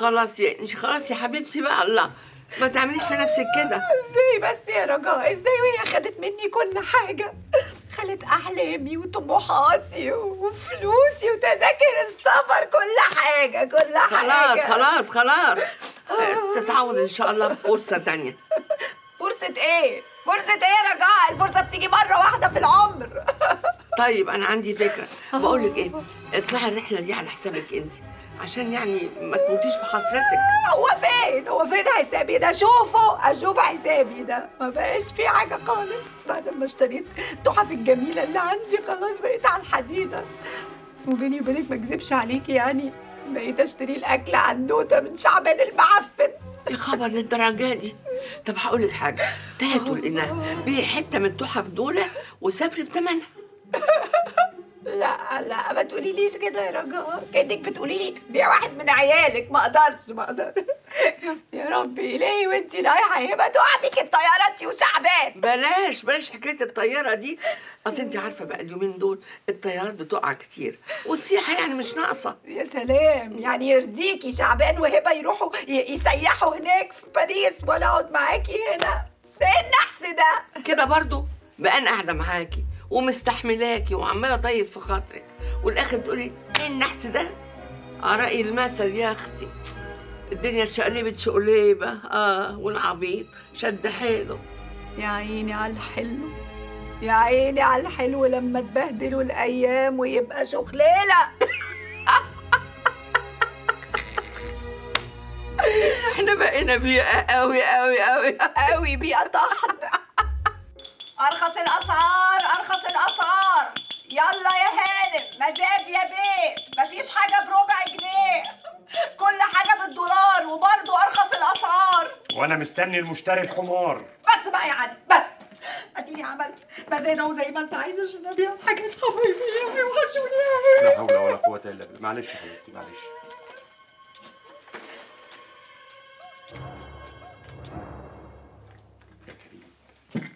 خلاص يا انجي خلاص يا حبيبتي بقى الله ما تعمليش في نفسك كده ازاي بس يا رجاء ازاي وهي خدت مني كل حاجة خدت أحلامي وطموحاتي وفلوسي وتذاكر السفر كل حاجة كل خلاص حاجة خلاص خلاص آه، تتعوض ان شاء الله بفرصه تانية فرصة ايه؟ فرصة ايه يا رجاء؟ الفرصة بتيجي مرة واحدة في العمر طيب انا عندي فكره بقول لك ايه اطلعي الرحله دي على حسابك انت عشان يعني ما تموتيش بحسرتك هو فين؟ هو فين حسابي ده؟ شوفه اشوف حسابي ده ما بقاش في حاجة خالص بعد ما اشتريت التحف الجميلة اللي عندي خلاص بقيت على الحديدة وبيني وبينك ما اكذبش عليكي يعني بقيت اشتري الاكل عنوتة من شعبان المعفن يا خبر للدرجه دي طب هقول لك حاجه تهتوا لانها بيعي حته من التحف دول وسافري بثمنها لا لا ما تقوليليش كده يا رجاء كانك بتقولي لي بيع واحد من عيالك ما اقدرش ما اقدر يا ربي الهي وانتي رايحه يبقى تقع بيك الطياره انتي وشعبان بلاش بلاش حكايه الطياره دي اصل انت عارفه بقى اليومين دول الطيارات بتقع كتير والسياحه يعني مش ناقصه يا سلام يعني يرضيكي شعبان وهبه يروحوا ي- يسيحوا هناك في باريس وانا اقعد معاكي هنا ده ايه النحس ده كده برضو بقى انا قاعده معاكي ومستحملاكي وعماله طيب في خاطرك والاخر تقولي ايه النحس ده رأي المثل يا اختي الدنيا شقلبت شقليبه اه والعبيط شد حيله يا عيني على الحلو يا عيني على الحلو لما تبهدلوا الايام ويبقى شخليله احنا بقينا بيئه قوي قوي قوي قوي بيئة طحن ارخص الاسعار ارخص الاسعار يلا يا هانم مزاد يا بيه مفيش حاجه بربع جنيه كل حاجه بالدولار وبرضه ارخص الاسعار وانا مستني المشتري الحمار بس بقى يا علي بس اديني عملت مزاد اهو زي ما انت عايز عشان ابيع حاجات حبايبي وحشوني لا حول ولا قوه الا بالله معلش يا حبيبتي معلش يا كريم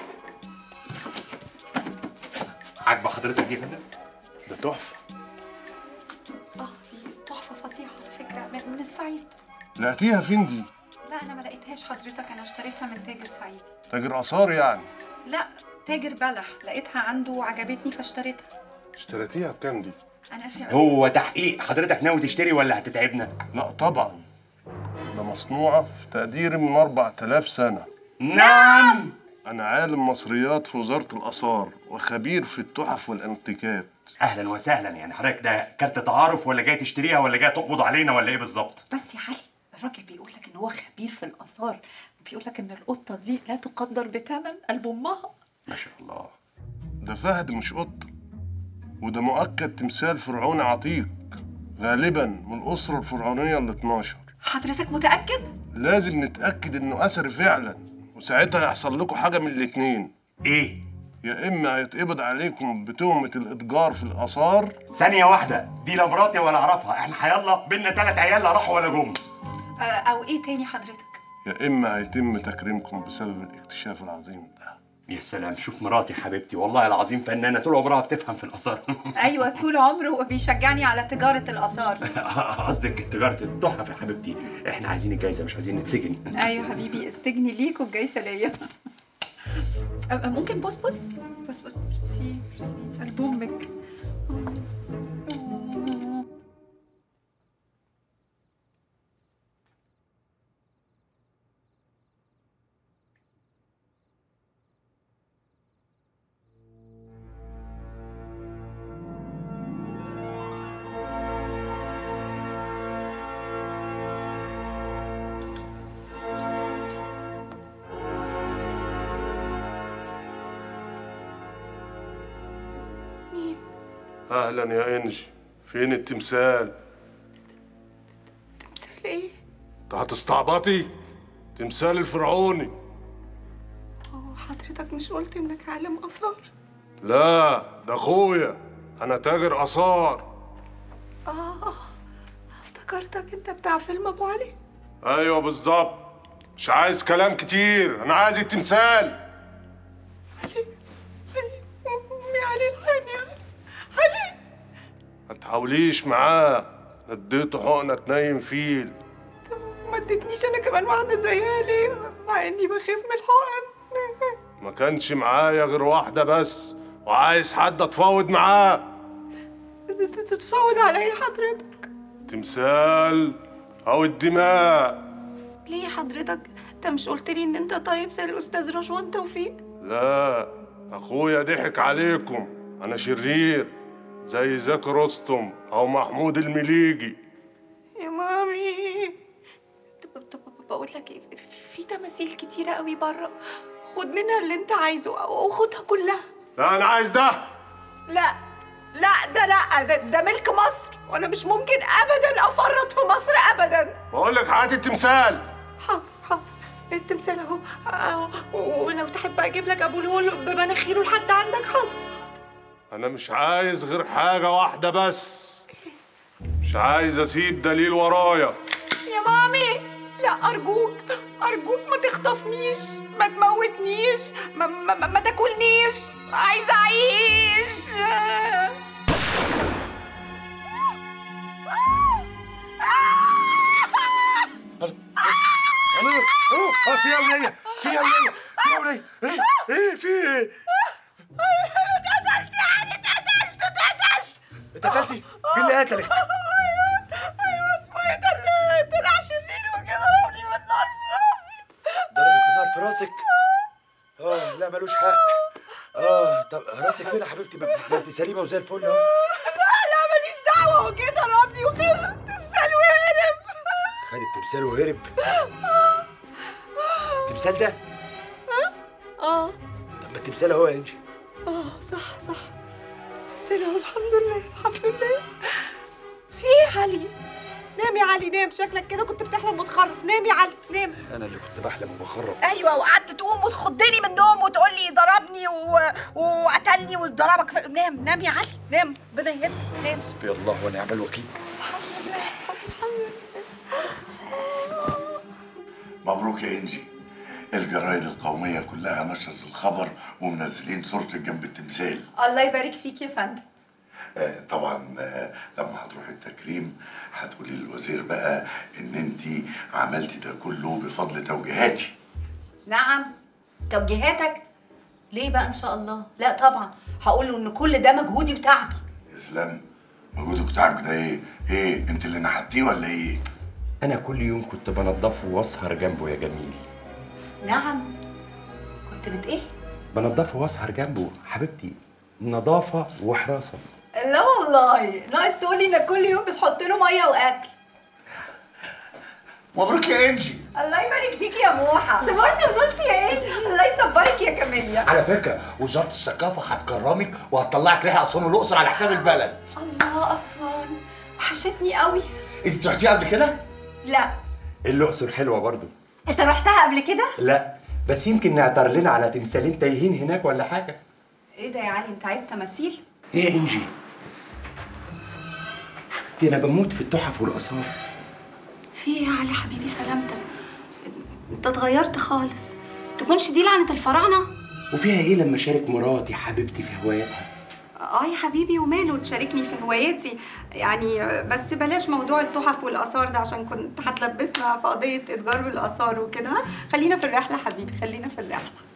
عاجبه حضرتك دي يا فندم؟ ده تحفه اه دي تحفه فظيعه على فكره من, من الصعيد لقيتيها فين دي لا انا ما لقيتهاش حضرتك انا اشتريتها من تاجر صعيدي تاجر اثار يعني لا تاجر بلح لقيتها عنده وعجبتني فاشتريتها اشتريتيها بكام دي انا شا... هو تحقيق حضرتك ناوي تشتري ولا هتتعبنا؟ لا طبعا ده مصنوعه في تقديري من 4000 سنه نعم انا عالم مصريات في وزاره الاثار وخبير في التحف والانتيكات اهلا وسهلا يعني حضرتك ده كارت تعارف ولا جاي تشتريها ولا جاي تقبض علينا ولا ايه بالظبط؟ بس يا علي الراجل بيقول لك ان هو خبير في الاثار بيقول لك ان القطه دي لا تقدر بثمن قلب امها ما شاء الله ده فهد مش قطه وده مؤكد تمثال فرعوني عتيق غالبا من الاسره الفرعونيه ال 12 حضرتك متاكد لازم نتاكد انه اثري فعلا وساعتها يحصل لكم حاجه من الاتنين ايه؟ يا اما هيتقبض عليكم بتهمه الاتجار في الاثار ثانية واحدة دي لا مراتي ولا اعرفها احنا حيالله بينا تلات عيال لا راحوا ولا جم آه او ايه تاني حضرتك يا اما هيتم تكريمكم بسبب الاكتشاف العظيم ده يا سلام شوف مراتي حبيبتي والله العظيم فنانة طول عمرها بتفهم في الآثار ايوه طول عمره بيشجعني على تجاره الاثار قصدك تجارة التحف يا حبيبتي احنا عايزين الجايزة مش عايزين نتسجن ايوه حبيبي السجن ليك والجايزه ليا أه، ممكن بص بص بص بص ميرسي ميرسي قلب امك مين اهلا يا انجي فين التمثال تمثال ايه انت هتستعبطي تمثال الفرعوني هو حضرتك مش قلت انك عالم اثار لا ده اخويا انا تاجر اثار اه افتكرتك انت بتاع فيلم ابو علي ايوه بالظبط مش عايز كلام كتير انا عايز التمثال علي علي امي علي العين يا علي علي ما تحاوليش معاه اديته حقنه تنيم فيل وما ادتنيش انا كمان واحده زيها ليه مع اني بخاف من الحقن ما كانش معايا غير واحدة بس وعايز حد اتفاوض معاه تتفاوض على ايه حضرتك تمثال او الدماء ليه حضرتك انت مش قلت لي ان انت طيب زي الاستاذ رشوان توفيق لا اخويا ضحك عليكم انا شرير زي زكي رستم او محمود المليجي يا مامي طب طب بقول لك ايه في تماثيل كتيره قوي بره خد منها اللي انت عايزه او خدها كلها لا انا عايز ده لا لا ده لا ده, ده ملك مصر وانا مش ممكن ابدا افرط في مصر ابدا بقول لك هات التمثال حاضر حاضر التمثال اهو اهو ولو تحب اجيب لك ابو الهول بمناخيره لحد عندك حاضر حاضر انا مش عايز غير حاجة واحدة بس مش عايز اسيب دليل ورايا يا مامي لا ارجوك ارجوك ما تخطفنيش ما تموتنيش ما, ما, ما, ما تاكلنيش عايزه اعيش انا اه فيها ولية فيها ولية فيها ولية ايه ايه في ايه اتقتلت يعني اتقتلت اتقتلت اتقتلتي مين اللي قتلك ايوه اسمه ايه ده اللي طلع شرير وكده ضربني بالنار في راسي ضربك بنار في راسك اه لا ملوش حق اه طب راسك فين يا حبيبتي ما ما انت سليمه وزي الفل اهو لا لا ماليش دعوه هو جه ضربني وخد تمثال وهرب خد التمثال وهرب التمثال ده اه طب ما التمثال اهو يا انجي اه صح صح تمثال اهو الحمد لله الحمد لله في ايه يا علي نام يا علي نام شكلك كده كنت بتحلم وتخرف نام يا علي نام انا اللي كنت بحلم وبخرف ايوه وقعدت تقوم وتخضني من النوم وتقول لي ضربني و... وقتلني وضربك في... نام نام يا علي نام ربنا يهدك نام حسبي الله ونعم الوكيل مبروك يا انجي الجرايد القومية كلها نشرت الخبر ومنزلين صورتك جنب التمثال الله يبارك فيك يا فندم آه طبعا آه لما هتروحي التكريم هتقولي للوزير بقى ان انت عملتي ده كله بفضل توجيهاتي نعم توجيهاتك ليه بقى ان شاء الله لا طبعا هقول له ان كل ده مجهودي وتعبي يا سلام مجهودك بتاعك ده ايه ايه انت اللي نحتيه ولا ايه أنا كل يوم كنت بنضفه وأسهر جنبه يا جميل نعم كنت بت ايه بنضفه وأسهر جنبه حبيبتي نظافة وحراسة لا والله ناقص تقولي انك كل يوم بتحط له ميه واكل مبروك يا انجي الله يبارك فيك يا موحة صبرتي وقلتي يا ايه الله يصبرك يا كاميليا على فكرة وزارة الثقافة هتكرمك وهتطلعك رحلة أسوان والأقصر على حساب البلد. الله اسوان وحشتني قوي أنت رحتيها قبل كده؟ لا الأقصر حلوة برضو انت رحتها قبل كده لا بس يمكن نعتر لنا على تمثالين تايهين هناك ولا حاجة ايه ده يا علي انت عايز تماثيل إيه يا إنجي؟ دي أنا بموت في التحف والآثار في ايه يا علي حبيبي سلامتك انت اتغيرت خالص تكونش دي لعنة الفراعنة وفيها إيه لما أشارك مراتي حبيبتي في هواياتها اه يا حبيبي وماله تشاركني في هواياتي يعني بس بلاش موضوع التحف والآثار ده عشان كنت هتلبسنا في قضية إتجار بالآثار وكده ها؟ خلينا في الرحلة حبيبي خلينا في الرحلة